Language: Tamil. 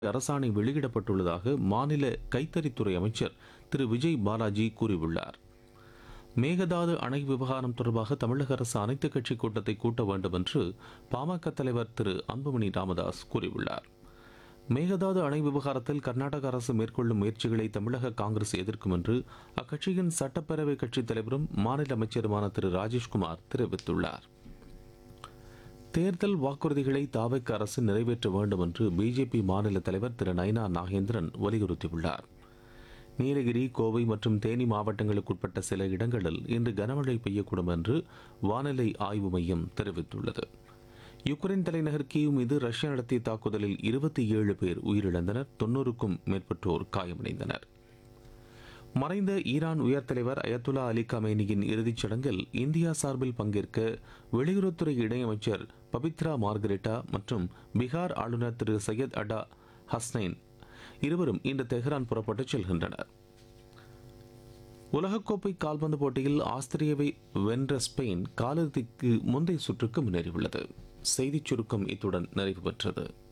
அரசாணை வெளியிடப்பட்டுள்ளதாக மாநில கைத்தறித்துறை அமைச்சர் திரு விஜய் பாலாஜி கூறியுள்ளார் மேகதாது அணை விவகாரம் தொடர்பாக தமிழக அரசு அனைத்துக் கட்சி கூட்டத்தை கூட்ட வேண்டும் என்று பாமக தலைவர் திரு அன்புமணி ராமதாஸ் கூறியுள்ளார் மேகதாது அணை விவகாரத்தில் கர்நாடக அரசு மேற்கொள்ளும் முயற்சிகளை தமிழக காங்கிரஸ் எதிர்க்கும் என்று அக்கட்சியின் சட்டப்பேரவை கட்சித் தலைவரும் மாநில அமைச்சருமான திரு ராஜேஷ்குமார் தெரிவித்துள்ளார் தேர்தல் வாக்குறுதிகளை தாவக்க அரசு நிறைவேற்ற வேண்டும் என்று பிஜேபி மாநில தலைவர் திரு நைனா நாகேந்திரன் வலியுறுத்தியுள்ளார் நீலகிரி கோவை மற்றும் தேனி மாவட்டங்களுக்குட்பட்ட சில இடங்களில் இன்று கனமழை பெய்யக்கூடும் என்று வானிலை ஆய்வு மையம் தெரிவித்துள்ளது யுக்ரைன் தலைநகர் கீவ் மீது ரஷ்யா நடத்திய தாக்குதலில் இருபத்தி ஏழு பேர் உயிரிழந்தனர் தொன்னூறுக்கும் மேற்பட்டோர் காயமடைந்தனர் மறைந்த ஈரான் உயர் தலைவர் அயத்துல்லா அலி கமேனியின் இறுதிச் சடங்கில் இந்தியா சார்பில் பங்கேற்க வெளியுறவுத்துறை இணையமைச்சர் பபித்ரா மார்கரெட்டா மற்றும் பீகார் ஆளுநர் திரு சையத் அடா ஹஸ்னைன் இருவரும் இன்று தெஹ்ரான் புறப்பட்டுச் செல்கின்றனர் உலகக்கோப்பை கால்பந்து போட்டியில் ஆஸ்திரேலியாவை வென்ற ஸ்பெயின் காலிறுதிக்கு முந்தைய சுற்றுக்கு முன்னேறியுள்ளது செய்திச் சுருக்கம் இத்துடன் நிறைவு பெற்றது